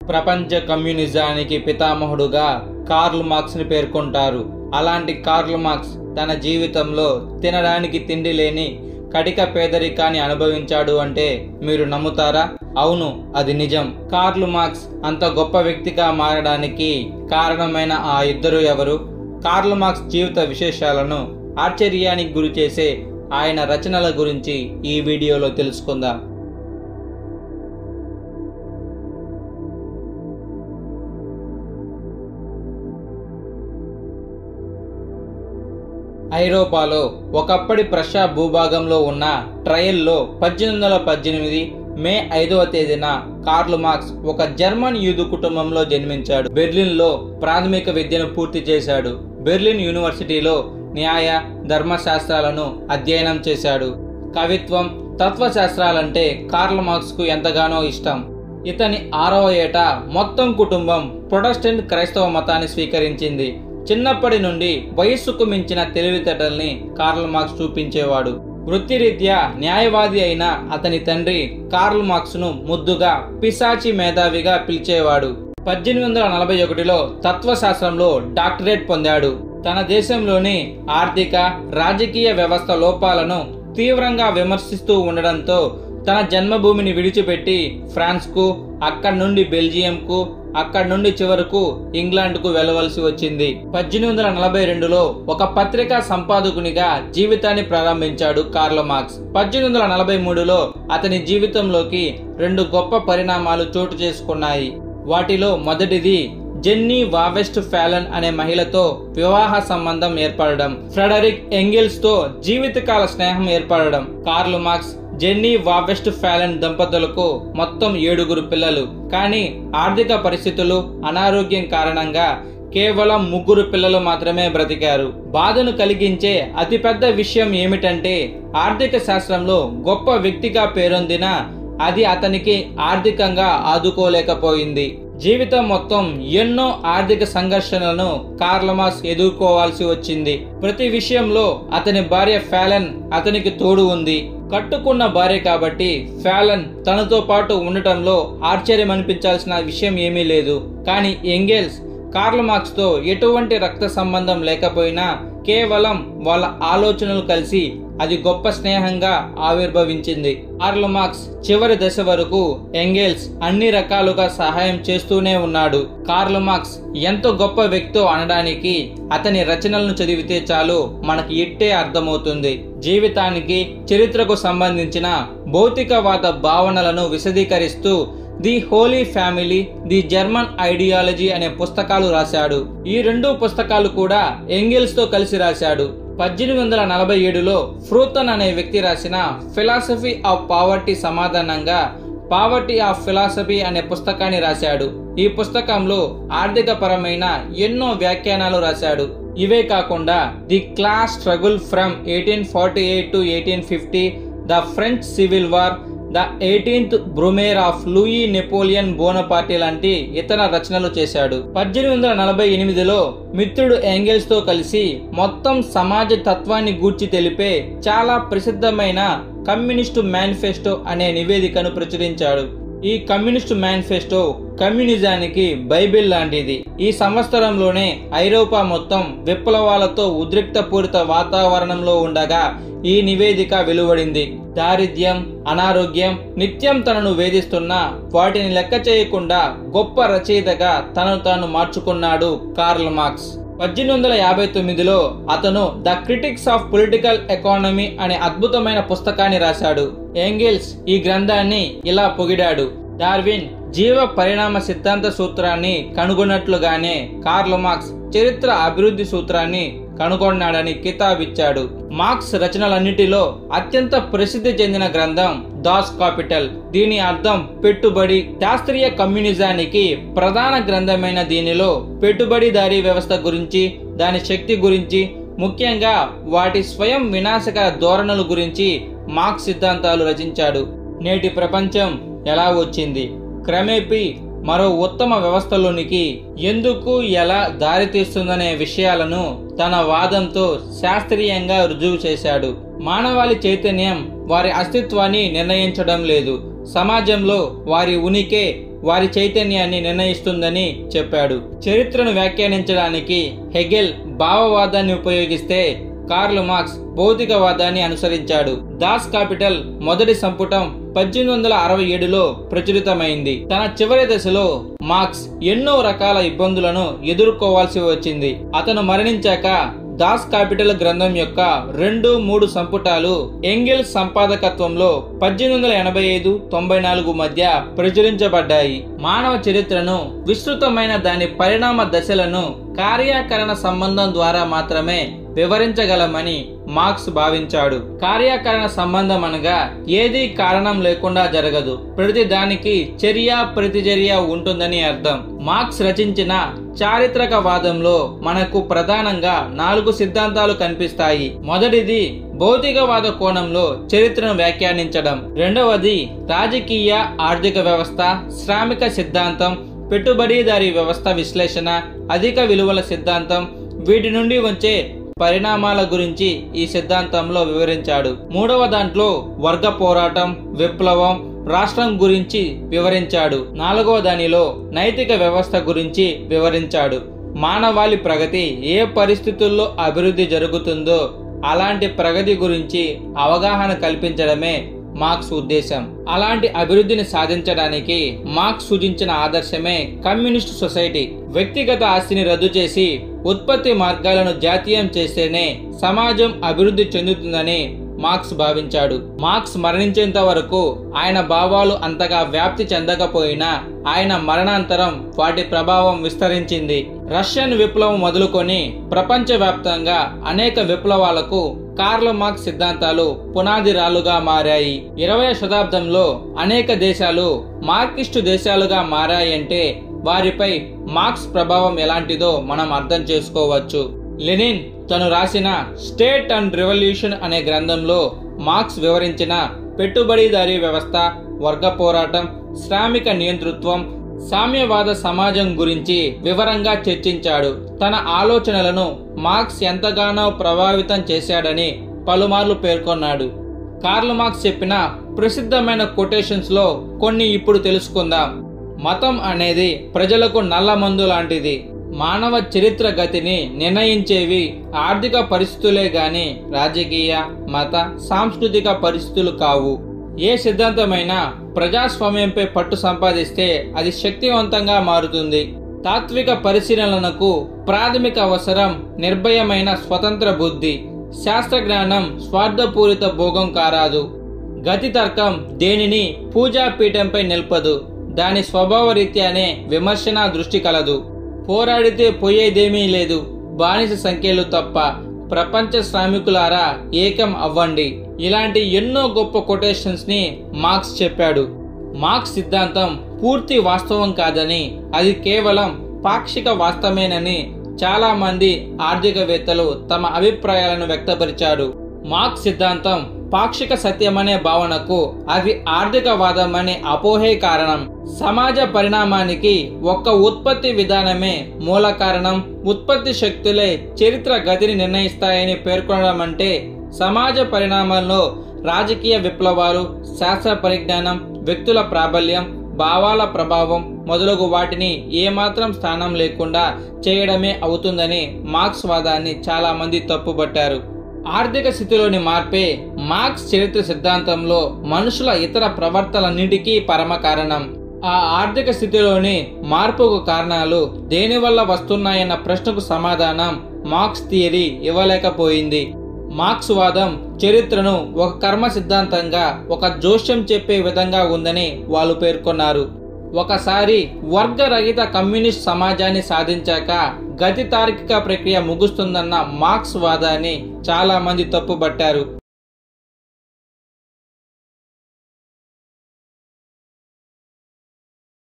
ప్రపంచ కమ్యూనిజానికి పితామహుడుగా కార్ల్ మార్క్స్ని పేర్కొంటారు అలాంటి కార్ల్ మార్క్స్ తన జీవితంలో తినడానికి తిండి లేని కటిక పేదరికాన్ని అనుభవించాడు అంటే మీరు నమ్ముతారా అవును అది నిజం కార్ల్ మార్క్స్ అంత గొప్ప వ్యక్తిగా మారడానికి కారణమైన ఆ ఇద్దరు ఎవరు కార్ల్ మార్క్స్ జీవిత విశేషాలను ఆశ్చర్యానికి గురి చేసే ఆయన రచనల గురించి ఈ వీడియోలో తెలుసుకుందాం ఐరోపాలో ఒకప్పటి ప్రషా భూభాగంలో ఉన్న ట్రయల్లో పద్దెనిమిది వందల పద్దెనిమిది మే ఐదవ తేదీన కార్ల్ మార్క్స్ ఒక జర్మన్ యూదు కుటుంబంలో జన్మించాడు బెర్లిన్లో ప్రాథమిక విద్యను పూర్తి చేశాడు బెర్లిన్ యూనివర్సిటీలో న్యాయ ధర్మశాస్త్రాలను అధ్యయనం చేశాడు కవిత్వం తత్వశాస్త్రాలంటే కార్ల్ మార్క్స్కు ఎంతగానో ఇష్టం ఇతని ఆరవ ఏట మొత్తం కుటుంబం ప్రొటెస్టెంట్ క్రైస్తవ మతాన్ని స్వీకరించింది చిన్నప్పటి నుండి వయస్సుకు మించిన తెలివితేటల్ని కార్ల్ మార్క్స్ చూపించేవాడు వృత్తిరీత్యా న్యాయవాది అయిన అతని తండ్రి కార్ల్ మార్క్స్ ను ముద్దుగా పిశాచి మేధావిగా పిలిచేవాడు పద్దెనిమిది వందల నలభై ఒకటిలో తత్వశాస్త్రంలో డాక్టరేట్ పొందాడు తన దేశంలోని ఆర్థిక రాజకీయ వ్యవస్థ లోపాలను తీవ్రంగా విమర్శిస్తూ ఉండడంతో తన జన్మభూమిని విడిచిపెట్టి ఫ్రాన్స్కు అక్కడి నుండి బెల్జియంకు అక్కడి నుండి చివరకు ఇంగ్లాండ్కు వెళ్ళవలసి వచ్చింది పద్దెనిమిది వందల నలభై రెండులో ఒక పత్రికా సంపాదకునిగా జీవితాన్ని ప్రారంభించాడు కార్ల మార్క్స్ పద్దెనిమిది వందల నలభై మూడులో అతని జీవితంలోకి రెండు గొప్ప పరిణామాలు చోటు చేసుకున్నాయి వాటిలో మొదటిది జెన్నీ వావెస్ట్ ఫ్యాలన్ అనే మహిళతో వివాహ సంబంధం ఏర్పడడం ఫ్రెడరిక్ ఎంగిల్స్ తో జీవితకాల స్నేహం ఏర్పడడం Karl Marx Jenny von Westphalen దంపతులకు మొత్తం ఏడుగురు పిల్లలు కానీ ఆర్థిక పరిస్థితులు అనారోగ్యం కారణంగా కేవలం ముగ్గురు పిల్లలు మాత్రమే బ్రతికారు బాధను కలిగించే అతిపెద్ద విషయం ఏమిటంటే ఆర్థిక శాస్త్రంలో గొప్ప వ్యక్తిగా పేరొందిన అది అతనికి ఆర్థికంగా ఆదుకోలేకపోయింది జీవితం మొత్తం ఎన్నో ఆర్థిక సంఘర్షణలను కార్లమాస్ ఎదుర్కోవాల్సి వచ్చింది ప్రతి విషయంలో అతని భార్య ఫ్యాలన్ అతనికి తోడు ఉంది కట్టుకున్న భార్య కాబట్టి ఫ్యాలన్ తనతో పాటు ఉండటంలో ఆశ్చర్యం అనిపించాల్సిన విషయం ఏమీ లేదు కానీ ఎంగెల్స్ కార్ల్ మార్క్స్ తో ఎటువంటి రక్త సంబంధం లేకపోయినా కేవలం వాళ్ళ ఆలోచనలు కలిసి అది గొప్ప స్నేహంగా ఆవిర్భవించింది కార్ల్ మార్క్స్ చివరి దశ వరకు ఎంగెల్స్ అన్ని రకాలుగా సహాయం చేస్తూనే ఉన్నాడు కార్ల్ మార్క్స్ ఎంత గొప్ప వ్యక్తో అనడానికి అతని రచనలను చదివితే చాలు మనకి ఇట్టే అర్థమవుతుంది జీవితానికి చరిత్రకు సంబంధించిన భౌతికవాద భావనలను విశదీకరిస్తూ the holy family the German ideology అనే పుస్తకాలు రాశాడు ఈ రెండు పుస్తకాలు కూడా ఎంగిల్స్ తో కలిసి రాశాడు పద్దెనిమిది వందల నలభై ఏడులో ఫ్రూతన్ అనే వ్యక్తి రాసిన ఫిలాసఫీ ఆఫ్ పావర్టీ సమాధానంగా పావర్టీ ఆఫ్ ఫిలాసఫీ అనే పుస్తకాన్ని రాశాడు ఈ పుస్తకంలో ఆర్థిక పరమైన ఎన్నో వ్యాఖ్యానాలు రాశాడు ఇవే కాకుండా the class struggle from eighteen forty eight to eighteen fifty the French civil war the eighteenth Brumaire of Louis Napoleon Bonaparte లాంటి ఇతర రచనలు చేశాడు పద్దెనిమిది వందల నలభై ఎనిమిదిలో మిత్రుడు ఏంగెల్స్ తో కలిసి మొత్తం సమాజ తత్వాన్ని గూర్చి తెలిపే చాలా ప్రసిద్ధమైన కమ్యూనిస్టు మేనిఫెస్టో అనే నివేదికను ప్రచురించాడు ఈ కమ్యూనిస్టు మేనిఫెస్టో కమ్యూనిజానికి బైబిల్ లాంటిది ఈ సంవత్సరంలోనే ఐరోపా మొత్తం విప్లవాలతో ఉద్రిక్తపూరిత వాతావరణంలో ఉండగా ఈ నివేదిక వెలువడింది దారిద్ర్యం అనారోగ్యం నిత్యం తనను వేధిస్తున్న వాటిని లెక్క చేయకుండా గొప్ప రచయితగా తనను తాను మార్చుకున్నాడు కార్ల్ మార్క్స్ పద్దెనిమిది వందల యాభై తొమ్మిదిలో అతను the critics of political economy అనే అద్భుతమైన పుస్తకాన్ని రాశాడు ఏంగిల్స్ ఈ గ్రంథాన్ని ఇలా పొగిడాడు డార్విన్ జీవ పరిణామ సిద్ధాంత సూత్రాన్ని కనుగొన్నట్లుగానే కార్ల్ మార్క్స్ చరిత్ర అభివృద్ధి సూత్రాన్ని కనుగొన్నాడని కితాబిచ్చాడు మార్క్స్ రచనలన్నిటిలో అత్యంత ప్రసిద్ధి చెందిన గ్రంథం దాస్ కాపిటల్ దీని అర్థం పెట్టుబడి శాస్త్రీయ కమ్యూనిజానికి ప్రధాన గ్రంథమైన దీనిలో పెట్టుబడిదారీ వ్యవస్థ గురించి దాని శక్తి గురించి ముఖ్యంగా వాటి స్వయం వినాశకర ధోరణుల గురించి మార్క్స్ సిద్ధాంతాలు రచించాడు నేటి ప్రపంచం ఎలా వచ్చింది క్రమేపీ మరో ఉత్తమ వ్యవస్థలోనికి ఎందుకు ఎలా దారితీస్తుందనే విషయాలను తన వాదంతో శాస్త్రీయంగా రుజువు చేశాడు మానవాళి చైతన్యం వారి అస్తిత్వాన్ని నిర్ణయించడం లేదు సమాజంలో వారి ఉనికి వారి చైతన్యాన్ని నిర్ణయిస్తుందని చెప్పాడు చరిత్రను వ్యాఖ్యానించడానికి హెగెల్ భావవాదాన్ని ఉపయోగిస్తే కార్ల్ మార్క్స్ భౌతికవాదాన్ని అనుసరించాడు దాస్ కాపిటల్ మొదటి సంపుటం పద్దెనిమిది వందల అరవై ఏడులో ప్రచురితమైంది తన చివరి దశలో మార్క్స్ ఎన్నో రకాల ఇబ్బందులను ఎదుర్కోవాల్సి వచ్చింది అతను మరణించాక దాస్ కాపిటల్ గ్రంథం యొక్క రెండు మూడు సంపుటాలు ఎంగిల్ సంపాదకత్వంలో పద్దెనిమిది వందల ఎనభై ఐదు తొంభై నాలుగు మధ్య ప్రచురించబడ్డాయి మానవ చరిత్రను విస్తృతమైన దాని పరిణామ దశలను కార్యాకరణ సంబంధం ద్వారా మాత్రమే వివరించగలమని మార్క్స్ భావించాడు కార్యాకరణ సంబంధం అనగా ఏది కారణం లేకుండా జరగదు ప్రతి దానికి చర్య ప్రతిచర్య ఉంటుందని అర్థం మార్క్స్ రచించిన చారిత్రక వాదంలో మనకు ప్రధానంగా నాలుగు సిద్ధాంతాలు కనిపిస్తాయి మొదటిది భౌతికవాద కోణంలో చరిత్రను వ్యాఖ్యానించడం రెండవది రాజకీయ ఆర్థిక వ్యవస్థ శ్రామిక సిద్ధాంతం పెట్టుబడిదారీ వ్యవస్థ విశ్లేషణ అధిక విలువల సిద్ధాంతం వీటి నుండి వచ్చే పరిణామాల గురించి ఈ సిద్ధాంతంలో వివరించాడు మూడవ దాంట్లో వర్గ పోరాటం విప్లవం రాష్ట్రం గురించి వివరించాడు నాలుగవ దానిలో నైతిక వ్యవస్థ గురించి వివరించాడు మానవాళి ప్రగతి ఏ పరిస్థితుల్లో అభివృద్ధి జరుగుతుందో అలాంటి ప్రగతి గురించి అవగాహన కల్పించడమే మార్క్స్ ఉద్దేశం అలాంటి అభివృద్ధిని సాధించడానికి మార్క్స్ సూచించిన ఆదర్శమే కమ్యూనిస్ట్ సొసైటీ వ్యక్తిగత ఆస్తిని రద్దు చేసి ఉత్పత్తి మార్గాలను జాతీయం చేస్తేనే సమాజం అభివృద్ధి చెందుతుందని మార్క్స్ భావించాడు మార్క్స్ మరణించేంత వరకు ఆయన భావాలు అంతగా వ్యాప్తి చెందకపోయినా ఆయన మరణాంతరం వాటి ప్రభావం విస్తరించింది రష్యన్ విప్లవం మొదలుకొని ప్రపంచవ్యాప్తంగా అనేక విప్లవాలకు కార్ల్ మార్క్స్ సిద్ధాంతాలు పునాది రాళ్లుగా మారాయి ఇరవై శతాబ్దంలో అనేక దేశాలు మార్కిస్టు దేశాలుగా మారాయంటే వారిపై మార్క్స్ ప్రభావం ఎలాంటిదో మనం అర్థం చేసుకోవచ్చు లెనిన్ తను రాసిన స్టేట్ అండ్ రెవల్యూషన్ అనే గ్రంథంలో మార్క్స్ వివరించిన పెట్టుబడిదారీ వ్యవస్థ వర్గ పోరాటం శ్రామిక నియంతృత్వం సామ్యవాద సమాజం గురించి వివరంగా చర్చించాడు తన ఆలోచనలను మార్క్స్ ఎంతగానో ప్రభావితం చేశాడని పలుమార్లు పేర్కొన్నాడు కార్ల్ మార్క్స్ చెప్పిన ప్రసిద్ధమైన కొటేషన్స్ లో కొన్ని ఇప్పుడు తెలుసుకుందాం మతం అనేది ప్రజలకు నల్ల మందు లాంటిది మానవ చరిత్ర గతిని నిర్ణయించేవి ఆర్థిక పరిస్థితులే గాని రాజకీయ మత సాంస్కృతిక పరిస్థితులు కావు ఏ సిద్ధాంతమైనా ప్రజాస్వామ్యంపై పట్టు సంపాదిస్తే అది శక్తివంతంగా మారుతుంది తాత్విక పరిశీలనకు ప్రాథమిక అవసరం నిర్భయమైన స్వతంత్ర బుద్ధి శాస్త్ర జ్ఞానం స్వార్థపూరిత భోగం కారాదు గతి తర్కం దేనిని పూజాపీఠంపై నిల్పదు దాని స్వభావ రీత్యానే విమర్శన దృష్టి కలదు పోరాడితే పోయేదేమీ లేదు బానిస సంఖ్యలు తప్ప ప్రపంచ శ్రామికులారా ఏకం అవ్వండి ఇలాంటి ఎన్నో గొప్ప కొటేషన్స్ ని మార్క్స్ చెప్పాడు మార్క్స్ సిద్ధాంతం పూర్తి వాస్తవం కాదని అది కేవలం పాక్షిక వాస్తవమేనని చాలా మంది ఆర్థికవేత్తలు తమ అభిప్రాయాలను వ్యక్తపరిచారు మార్క్స్ సిద్ధాంతం పాక్షిక సత్యమనే భావనకు అది ఆర్థికవాదం అనే అపోహే కారణం సమాజ పరిణామానికి ఒక్క ఉత్పత్తి విధానమే మూల కారణం ఉత్పత్తి శక్తులే చరిత్ర గతిని నిర్ణయిస్తాయని పేర్కొనడం అంటే సమాజ పరిణామంలో రాజకీయ విప్లవాలు శాస్త్ర పరిజ్ఞానం వ్యక్తుల ప్రాబల్యం భావాల ప్రభావం మొదలగు వాటిని ఏమాత్రం స్థానం లేకుండా చేయడమే అవుతుందని మార్క్స్ వాదాన్ని చాలా మంది తప్పుపట్టారు ఆర్థిక స్థితిలోని మార్పే మార్క్స్ చరిత్ర సిద్ధాంతంలో మనుషుల ఇతర ప్రవర్తనన్నిటికీ పరమ కారణం ఆ ఆర్థిక స్థితిలోని మార్పుకు కారణాలు దేనివల్ల వస్తున్నాయన్న ప్రశ్నకు సమాధానం మార్క్స్ థియరీ ఇవ్వలేకపోయింది మార్క్స్ వాదం చరిత్రను ఒక కర్మ సిద్ధాంతంగా ఒక జోష్యం చెప్పే విధంగా ఉందని వాళ్ళు పేర్కొన్నారు ఒకసారి వర్గరహిత కమ్యూనిస్ట్ సమాజాన్ని సాధించాక గతి తార్కిక ప్రక్రియ ముగుస్తుందన్న మార్క్స్ వాదాన్ని చాలా మంది తప్పుపట్టారు